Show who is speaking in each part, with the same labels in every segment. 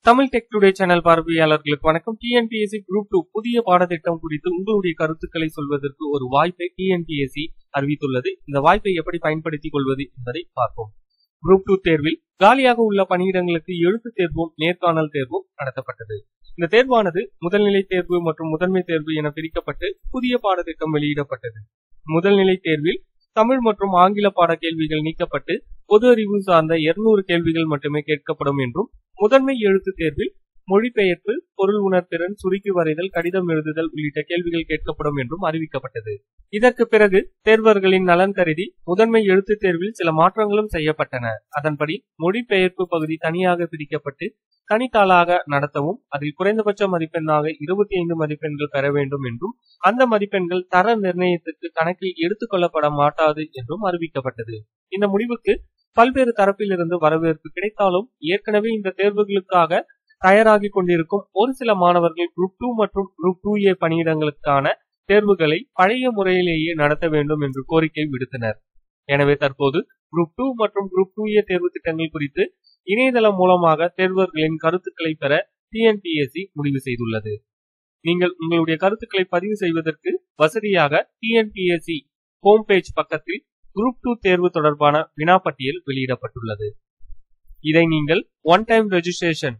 Speaker 1: Tamil tech today channel பார்வையாளர்களுக்கு வணக்கம் TNPSC group two புதிய பாடத்திட்டம் குறித்து உங்களுடைய கருத்துக்களை சொல்வதற்கு ஒரு வாய்ப்பை டிஎன்பிஎஸ்சி அறிவித்துள்ளது இந்த வாய்ப்பை எப்படி பயன்படுத்திக் கொள்வது என்பதை பார்ப்போம் குரூப் டூ தேர்வில் காலியாக உள்ள பணியிடங்களுக்கு எழுத்து தேர்வும் நேர்காணல் தேர்வும் நடத்தப்பட்டது இந்த தேர்வானது முதல்நிலை தேர்வு மற்றும் முதன்மை தேர்வு என பிரிக்கப்பட்டு புதிய பாடத்திட்டம் வெளியிடப்பட்டது முதல்நிலை தேர்வில் தமிழ் மற்றும் ஆங்கில பாட கேள்விகள் நீக்கப்பட்டு பொது அறிவு சார்ந்த 200 கேள்விகள் மட்டுமே கேட்கப்படும் என்றும் முதன்மை எழுத்து தேர்வில் மொழிபெயர்ப்பு பொருள் உணர்திறன் சுருக்கி வரைதல் கடிதம் எழுதுதல் உள்ளிட்ட கேள்விகள் கேட்கப்படும் என்றும் அறிவிக்கப்பட்டது இதற்கு பிறகு தேர்வர்களின் நலன் கருதி முதன்மை எழுத்து தேர்வில் சில மாற்றங்களும் செய்யப்பட்டன அதன்படி மொழிபெயர்ப்பு பகுதி தனியாக பிரிக்கப்பட்டு தனித்தாளாக நடத்தவும் அதில் குறைந்தபட்ச மதிப்பெண்ணாக இருபத்தி ஐந்து மதிப்பெண்கள் பெற வேண்டும் என்றும் அந்த மதிப்பெண்கள் தர நிர்ணயத்துக்கு கணக்கில் எடுத்துக் கொள்ளப்பட மாட்டாது என்றும் அறிவிக்கப்பட்டது இந்த முடிவுக்கு பல்வேறு தரப்பிலிருந்து வரவேற்பு கிடைத்தாலும் ஏற்கனவே இந்த தேர்வுகளுக்காக தயாராகி கொண்டிருக்கும் ஒரு சில மாணவர்கள் குரூப் டூ மற்றும் குரூப் டூ ஏ பணியிடங்களுக்கான தேர்வுகளை பழைய முறையிலேயே நடத்த வேண்டும் என்று கோரிக்கை விடுத்தனர் எனவே தற்போது குரூப் டூ மற்றும் குரூப் டூ ஏ தேர்வு திட்டங்கள் குறித்து இணையதளம் மூலமாக தேர்வர்களின் கருத்துக்களை பெற டிஎன்பிஎஸ்சி முடிவு செய்துள்ளது நீங்கள் உங்களுடைய கருத்துக்களை பதிவு செய்வதற்கு வசதியாக டிஎன்பிஎஸ்சி ஹோம் பேஜ் பக்கத்தில் குரூப் டூ தேர்வு தொடர்பான வினாப்பட்டியல் வெளியிடப்பட்டுள்ளது இதை நீங்கள் ஒன் டைம் ரெஜிஸ்ட்ரேஷன்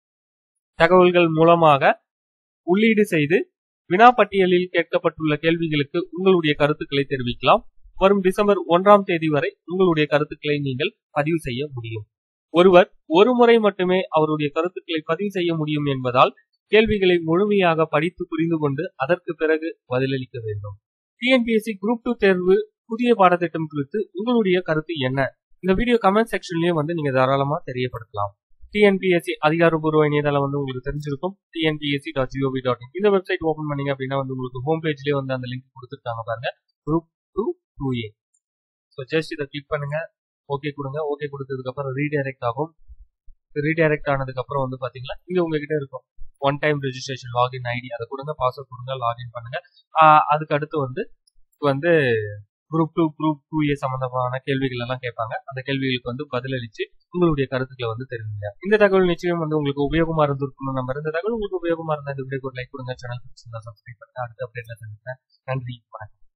Speaker 1: தகவல்கள் மூலமாக உள்ளீடு செய்து வினாப்பட்டியலில் கேட்கப்பட்டுள்ள கேள்விகளுக்கு உங்களுடைய கருத்துக்களை தெரிவிக்கலாம் வரும் டிசம்பர் ஒன்றாம் தேதி வரை உங்களுடைய கருத்துக்களை நீங்கள் பதிவு செய்ய முடியும் ஒருவர் ஒரு முறை மட்டுமே அவருடைய கருத்துக்களை பதிவு செய்ய முடியும் என்பதால் கேள்விகளை முழுமையாக படித்து புரிந்து கொண்டு அதற்கு பிறகு பதிலளிக்க வேண்டும் டிஎன்பிஎஸ்சி குரூப் டூ தேர்வு புதிய பாடத்திட்டம் குறித்து உங்களுடைய கருத்து என்ன இந்த வீடியோ கமெண்ட் செக்ஷன்லயும் வந்து நீங்க தாராளமா தெரியப்படுத்தலாம் டிஎன்பிஎஸ்சி அதிகாரப்பூர்வ இணையதளம் வந்து உங்களுக்கு தெரிஞ்சிருக்கும் TNPSC dot G O V dot in இந்த வெப்சைட் ஓபன் பண்ணீங்க அப்படின்னா வந்து உங்களுக்கு ஹோம் பேஜ்லயே வந்து அந்த லிங்க் கொடுத்துருக்காங்க பாருங்க group two two A so just இதை கிளிக் பண்ணுங்க ஓகே கொடுங்க ஓகே கொடுத்ததுக்கு அப்புறம் ரீடைரக்ட் ஆகும் ரீடைரக்ட் ஆனதுக்கு அப்புறம் வந்து பாத்தீங்கன்னா இங்க உங்ககிட்ட இருக்கும் one time registration login ID அதை கொடுங்க பாஸ்வேர்ட் கொடுங்க லாகின் பண்ணுங்க அதுக்கு அடுத்து வந்து வந்து group two group two A சம்பந்தமான கேள்விகள் எல்லாம் கேட்பாங்க அந்த கேள்விகளுக்கு வந்து பதிலளிச்சு உங்களுடைய கருத்துக்களை வந்து தெரிவிங்க இந்த தகவல் நிச்சயம் வந்து உங்களுக்கு உபயோகமா இருந்திருக்கணும் நம்ம இந்த தகவல் உங்களுக்கு உபயோகமா இருந்தா இந்த வீடியோ லைக் கொடுங்க சேனல் சப்ஸ்கிரைப் பண்ணுங்க அடுத்த அப்டேட்ல சந்திப்பேன் நன்றி வணக்கம்